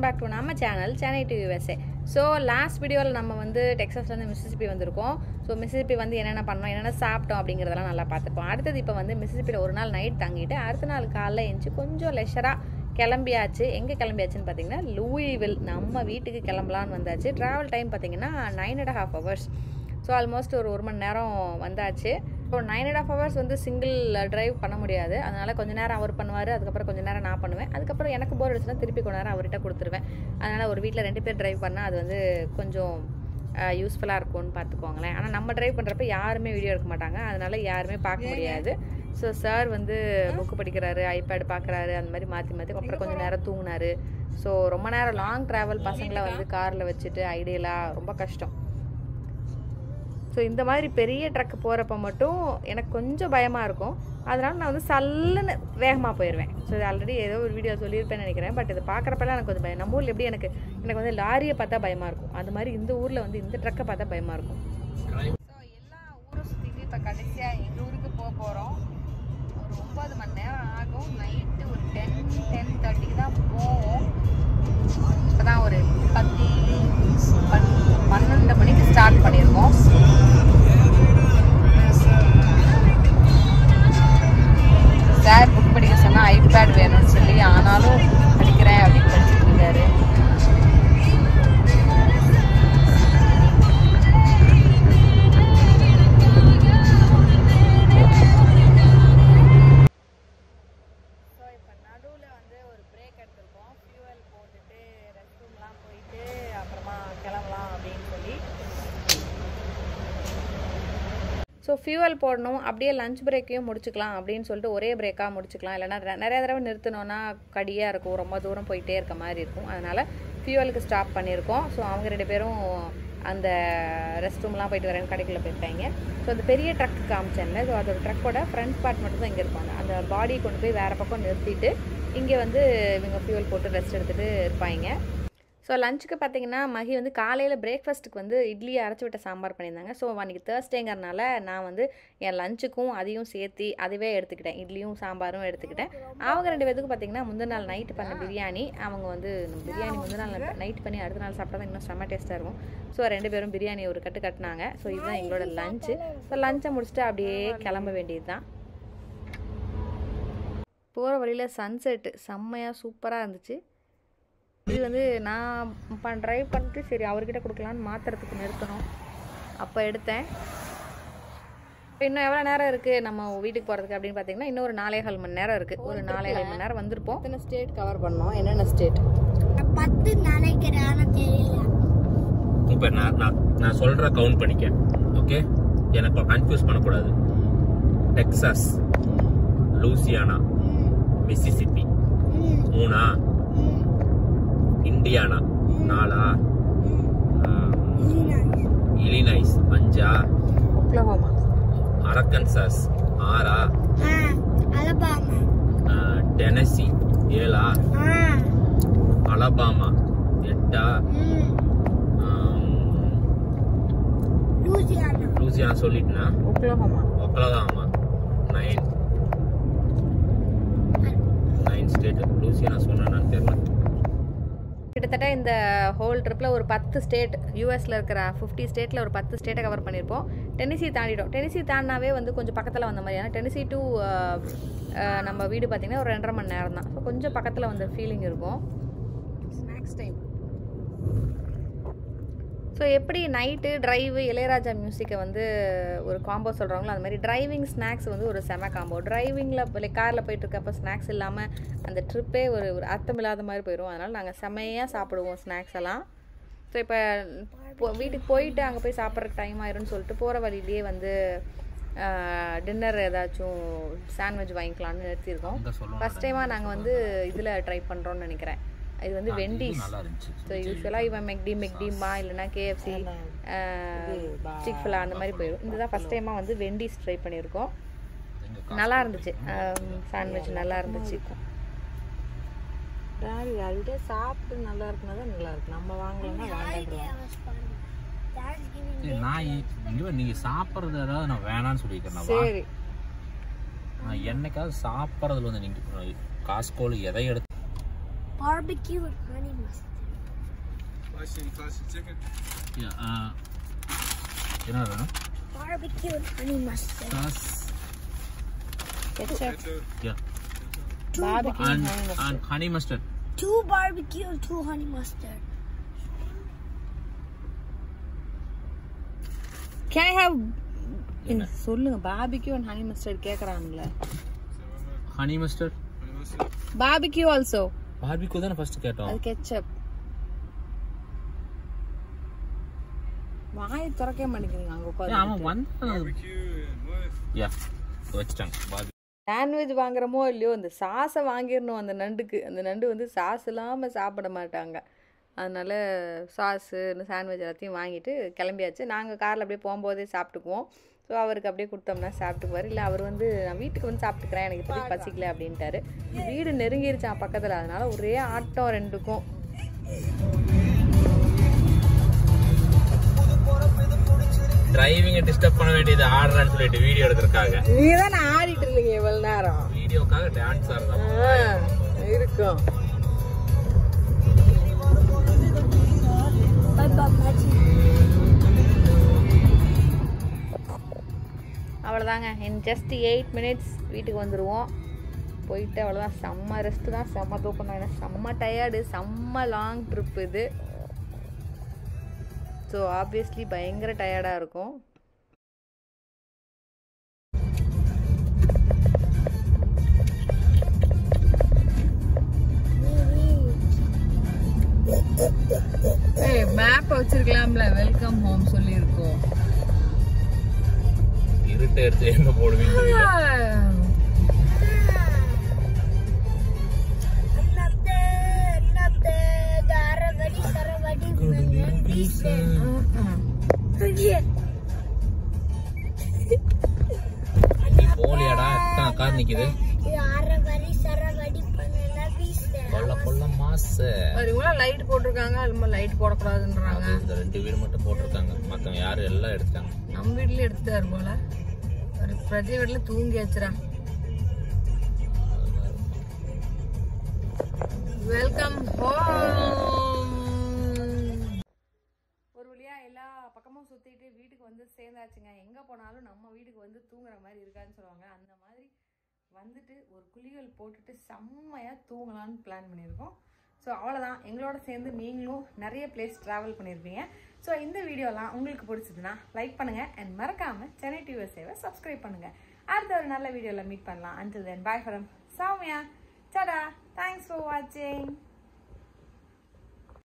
Back to நம்ம channel Chennai to USA so last வீடியோவில் நம்ம வந்து டெக்ஸாஸ்லேருந்து மிசிசிபி வந்திருக்கோம் ஸோ மிசிசிபி வந்து என்னென்ன பண்ணோம் என்னென்ன சாப்பிட்டோம் அப்படிங்கிறதெல்லாம் நல்லா பார்த்துப்போம் அடுத்தது இப்போ வந்து மிசிசிபியில் ஒரு நாள் நைட் தங்கிட்டு அடுத்த நாள் காலைல எழுந்துச்சு கொஞ்சம் லெஷராக கிளம்பியாச்சு எங்கே கிளம்பியாச்சுன்னு பார்த்தீங்கன்னா லூயிவில் நம்ம வீட்டுக்கு கிளம்பலான்னு வந்தாச்சு ட்ராவல் டைம் பார்த்தீங்கன்னா nine and half hours so almost ஒரு ஒரு மணி நேரம் வந்தாச்சு so nine and half hours வந்து சிங்கிள் டிரைவ் பண்ண முடியாது அதனால் கொஞ்ச நேரம் அவர் பண்ணுவார் அதுக்கப்புறம் கொஞ்ச நேரம் நான் பண்ணுவேன் அதுக்கப்புறம் எனக்கு போர் அடிச்சுன்னா திருப்பி கொஞ்ச நேரம் அவர்கிட்ட கொடுத்துருவேன் அதனால் ஒரு வீட்டில் ரெண்டு பேர் டிரைவ் பண்ணால் அது வந்து கொஞ்சம் யூஸ்ஃபுல்லாக இருக்கும்னு பார்த்துக்கோங்களேன் ஆனால் நம்ம டிரைவ் பண்ணுறப்ப யாருமே வீடியோ எடுக்க மாட்டாங்க அதனால் யாருமே பார்க்க முடியாது ஸோ சார் வந்து புக்கு படிக்கிறாரு ஐபேட் பார்க்குறாரு அந்த மாதிரி மாற்றி மாற்றி அப்புறம் கொஞ்சம் நேரம் தூங்கினாரு ஸோ ரொம்ப நேரம் லாங் ட்ராவல் பசங்களை வந்து காரில் வச்சுட்டு ஐடியலாக ரொம்ப கஷ்டம் ஸோ இந்த மாதிரி பெரிய ட்ரக் போகிறப்ப மட்டும் எனக்கு கொஞ்சம் பயமாக இருக்கும் அதனால் நான் வந்து சல்லுன்னு வேகமாக போயிடுவேன் ஸோ இது ஆல்ரெடி ஏதோ ஒரு வீடியோ சொல்லியிருப்பேன்னு நினைக்கிறேன் பட் இது பார்க்குறப்பெல்லாம் எனக்கு கொஞ்சம் பயம் நம்ம ஊரில் எப்படி எனக்கு எனக்கு வந்து லாரியை பார்த்தா பயமாக இருக்கும் அது மாதிரி இந்த ஊரில் வந்து இந்த ட்ரக்கை பார்த்தா பயமாக இருக்கும் ஸோ எல்லா ஊரும் சுற்றிட்டு இப்போ கடைசியாக எங்கள் ஊருக்கு போக போகிறோம் ஒரு ஒம்பது மணி நேரம் ஆகும் நைட்டு ஒரு டென் டென் தேர்ட்டிக்கு தான் போவோம் இப்போ தான் ஒரு பத்து பன் பன்னெண்டு மணிக்கு ஸ்டார்ட் பண்ணியிருக்கோம் சார் புக் படிக்க சொன்னால் ஐபேட் வேணும்னு சொல்லி ஆனாலும் படிக்கிறேன் அப்படின்னு படிச்சுட்டு இருக்காரு ஸோ இப்போ நடுவில் வந்து ஒரு பிரேக் எடுத்திருக்கோம் ஃபியூவல் போட்டுட்டு ரெஸ்ட் ரூம்லாம் போயிட்டு அப்புறமா கிளம்பலாம் அப்படின்னு சொல்லி ஸோ ஃபியூவல் போடணும் அப்படியே லஞ்ச் பிரேக்கையும் முடிச்சுக்கலாம் அப்படின்னு சொல்லிட்டு ஒரே பிரேக்காக முடிச்சுக்கலாம் இல்லைனா ரெ- நிறைய தடவை நிறுத்தினோன்னா கடியாக இருக்கும் ரொம்ப தூரம் போயிட்டே இருக்க மாதிரி இருக்கும் அதனால் ஃபியூவலுக்கு ஸ்டாப் பண்ணியிருக்கோம் ஸோ அவங்க ரெண்டு பேரும் அந்த ரெஸ்ட் ரூம்லாம் போயிட்டு வரேன் கடைக்குள்ளே போயிருக்காங்க ஸோ அந்த பெரிய ட்ரக் காமிச்சேன்ல ஸோ அதோட ட்ரக்கோட ஃப்ரண்ட் பார்ட் மட்டும் தான் இங்கே இருப்பாங்க அந்த பாடி கொண்டு போய் வேறு பக்கம் நிறுத்திட்டு இங்கே வந்து இவங்க ஃபியூவல் போட்டு ரெஸ்ட் எடுத்துகிட்டு இருப்பாங்க ஸோ லஞ்சுக்கு பார்த்தீங்கன்னா மகி வந்து காலையில் பிரேக்ஃபாஸ்ட்டுக்கு வந்து இட்லியை அரைச்சி விட்ட சாம்பார் பண்ணியிருந்தாங்க ஸோ அன்றைக்கி தேர்ஸ்டேங்கிறனால நான் வந்து என் லஞ்சுக்கும் அதையும் சேர்த்து அதுவே எடுத்துக்கிட்டேன் இட்லியும் சாம்பாரும் எடுத்துக்கிட்டேன் அவங்க ரெண்டு பேத்துக்கும் பார்த்தீங்கன்னா முந்தின நாள் நைட்டு பண்ண பிரியாணி அவங்க வந்து பிரியாணி முந்தின நாள் நைட் பண்ணி அடுத்த நாள் சாப்பிட்டா தான் இன்னும் செம்ம டேஸ்ட்டாக இருக்கும் ஸோ ரெண்டு பேரும் பிரியாணி ஒரு கட்டு கட்டினாங்க ஸோ இதுதான் எங்களோட லஞ்சு ஸோ லஞ்சை முடிச்சுட்டு அப்படியே கிளம்ப வேண்டியது தான் போகிற வழியில் சன்செட்டு செம்மையாக சூப்பராக இருந்துச்சு இது வந்து நான் ப ட்ரைவ் பண்ணிட்டு சரி அவர்கிட்ட கொடுக்கலான்னு மாற்றுறதுக்கு நிறுத்தணும் அப்போ எடுத்தேன் இப்போ இன்னும் எவ்வளோ நேரம் இருக்குது நம்ம வீட்டுக்கு போகிறதுக்கு அப்படின்னு பார்த்தீங்கன்னா இன்னும் ஒரு நாலேகால் மணி நேரம் இருக்குது ஒரு நாலேகால் மணி நேரம் வந்திருப்போம் இத்தனை ஸ்டேட் கவர் பண்ணோம் என்னென்ன ஸ்டேட் பத்து நினைக்கிறேன் ஆனா தெரியல இப்போ நான் நான் நான் சொல்ற கவுண்ட் பண்ணிக்க ஓகே எனக்கு கன்ஃபியூஸ் பண்ணக்கூடாது டெக்சாஸ் லூசியானா மிசிசிப்பி மூணா இண்டியானா நாலா இலினைஸ் அஞ்சா ஒக்லஹோமா அரக்கன்சாஸ் ஆறா அலபாமா ஆஹ், டெனசி ஏழா அலபாமா எட்டா ஆம், லூசியானா லூசியானா சொல்லிட்டுனா Oklahoma Oklahoma nine nine state Louisiana சொன்னான்னு தெரியல கிட்டத்தட்ட இந்த ஹோல் ட்ரிப்பில் ஒரு பத்து ஸ்டேட் யூஎஸில் இருக்கிற ஃபிஃப்டி ஸ்டேட்டில் ஒரு பத்து ஸ்டேட்டை கவர் பண்ணியிருப்போம் டெனிசி தாண்டிட்டோம் டெனிசி தாண்டினாவே வந்து கொஞ்சம் பக்கத்தில் வந்த மாதிரி ஏன்னா டெனிசி டு நம்ம வீடு பார்த்திங்கன்னா ஒரு ரெண்டரை மணி நேரம் தான் ஸோ கொஞ்சம் பக்கத்தில் வந்த ஃபீலிங் இருக்கும் ஸ்நாக்ஸ் டைம் ஸோ எப்படி நைட்டு டிரைவு இளையராஜா மியூசிக்கை வந்து ஒரு காம்போ சொல்கிறாங்களோ அது மாதிரி டிரைவிங் ஸ்நாக்ஸ் வந்து ஒரு செம காம்போ டிரைவிங்கில் காரில் போயிட்டு இருக்கப்போ ஸ்நாக்ஸ் இல்லாமல் அந்த ட்ரிப்பே ஒரு ஒரு அர்த்தமில்லாத மாதிரி போயிடும் அதனால் நாங்கள் செமையாக சாப்பிடுவோம் ஸ்நாக்ஸ் எல்லாம் ஸோ இப்போ வீட்டுக்கு போயிட்டு அங்கே போய் சாப்பிட்ற டைம் ஆயிரும்னு சொல்லிட்டு போகிற வழியிலேயே வந்து டின்னர் ஏதாச்சும் சாண்ட்விச் வாங்கிக்கலாம்னு நிறுத்தியிருக்கோம் அங்க சொல்லுவாங்க. ஃபஸ்ட் டைமாக நாங்கள் வந்து இதில் ட்ரை பண்ணுறோன்னு நினைக்கிறேன் இது வந்து வெண்டிஸ் நல்லா இருந்துச்சு ஸோ யூஸ்வலாக இவன் மெக்டி மெக்டிமா இல்லைனா கேஎஃப்சி சிக்ஃபிலா அந்த மாதிரி போயிடும் இதுதான் ஃபஸ்ட் டைமாக வந்து வெண்டிஸ் ட்ரை பண்ணியிருக்கோம் நல்லா இருந்துச்சு சாண்ட்விச் நல்லா இருந்துச்சு டாடி அதுக்கிட்டே சாப்பிட்டு நல்லா இருக்குன்னா தான் நல்லா இருக்கு நம்ம வாங்கலன்னா வாங்கிடுவோம் ஏய், நான் இ- இங்க நீங்க சாப்பிட்றது ஏதாவது நான் வேணாம்னு சொல்லியிருக்கேன் சரி நான் என்னைக்காவது சாப்பிட்றதுல வந்து நீங்க காஸ்கோல எதை எடுத்து barbecue and honey mustard Yeah, uh, என்ன வேணும் Barbecue and honey mustard. Sauce ketchup yeah Two, Barbecue. bar- and honey mustard. And honey mustard two barbecue and two honey mustard. Can I have என்ன? சொல்லுங்க barbecue and honey mustard கேக்குறானுங்களே honey mustard barbecue also barbecue தானே first கேட்டோம் அது ketchup வாயை திறக்கவே மாட்டேங்குதுங்க அங்க ஏய், அவன் உட்காந்து வந்து யா வச்சிட்டாங்க பார்பி நான்வெஜ் வாங்குறமோ இல்லையோ இந்த சாஸை வாங்கிடணும் அந்த நண்டுக்கு அந்த நண்டு வந்து சாஸ் இல்லாமல் சாப்பிட மாட்டாங்க அதனால சாஸு இந்த சாண்ட்விச் எல்லாத்தையும் வாங்கிட்டு கிளம்பியாச்சு நாங்கள் காரில் அப்படியே போகும்போதே சாப்பிட்டுக்குவோம் ஸோ அவருக்கு அப்படியே கொடுத்தோம்னா சாப்பிட்டுக்குவார் இல்லை அவர் வந்து நான் வீட்டுக்கு வந்து சாப்பிட்டுக்கிறேன் எனக்கு இப்போதைக்கு பசிக்கல அப்படின்ட்டாரு வீடு நெருங்கிருச்சான் பக்கத்தில் அதனால ஒரே ஆட்டம் ரெண்டுக்கும் டிரைவிங்கை டிஸ்டர்ப் பண்ண வேண்டியது ஆடுறான்னு சொல்லிட்டு வீடியோ எடுக்கிறதுக்காக நீ தான் ஆடிட்டு இருந்தீங்க இவ்வளோ நேரம் வீடியோக்காக டான்ஸ் ஆடுறாங்க இருக்கும் Bye bye, Magic. அவ்வளோதாங்க இன் ஜஸ்ட் எயிட் மினிட்ஸ் வீட்டுக்கு வந்துடுவோம் போயிட்டு அவ்வளோதான் செம்ம ரெஸ்ட்டு தான் செம்ம தூக்கம் தான் ஏன்னா செம்ம டயர்டு செம்ம லாங் ட்ரிப் இது ஸோ ஆப்வியஸ்லி பயங்கர டயர்டாக இருக்கும் ஏய் மேப் வச்சிருக்கலாம்ல வெல்கம் ஹோம் சொல்லியிருக்கோம் இருட்டு எடுத்து எங்க போடுவீங்க தெரியல. Another, another, Daravadi, Saravadi, Manyan, Visa. Yeah. நீ போலியாடா எத்தனை கார் நிக்குது Daravadi, Saravadi, Manyan, Visa. கொல்ல கொல்ல மாச இவங்களாம் லைட் போட்டிருக்காங்க அது மாதிரி லைட் போடக்கூடாதுன்றாங்க அது இந்த ரெண்டு வீடு மட்டும் போட்டிருக்காங்க மத்தவங்க யாரும் எல்லாம் எடுத்துட்டாங்க நம்ம வீட்லயே எடுத்துட்டாரு போல ஒரு பிரதி வீட்டுல தூங்கி வச்சுறா வெல்கம் ஹோம் ஒரு வழியா எல்லா பக்கமும் சுத்திட்டு வீட்டுக்கு வந்து சேர்ந்தாச்சுங்க எங்க போனாலும் நம்ம வீட்டுக்கு வந்து தூங்குற மாதிரி இருக்கான்னு சொல்லுவாங்க அந்த மாதிரி வந்துட்டு ஒரு குளியல் போட்டுட்டு செம்மையா தூங்கலாம்னு பிளான் பண்ணியிருக்கோம் ஸோ அவ்வளோதான் எங்களோட சேர்ந்து நீங்களும் நிறைய பிளேஸ் ட்ராவல் பண்ணியிருப்பீங்க ஸோ இந்த வீடியோலாம் உங்களுக்கு பிடிச்சதுன்னா லைக் பண்ணுங்க அண்ட் மறக்காம சென்னை டிவி சேவை சப்ஸ்கிரைப் பண்ணுங்க அடுத்த ஒரு நல்ல வீடியோவில் மீட் பண்ணலாம் until then bye from Sowmya Sada thanks for வாட்சிங்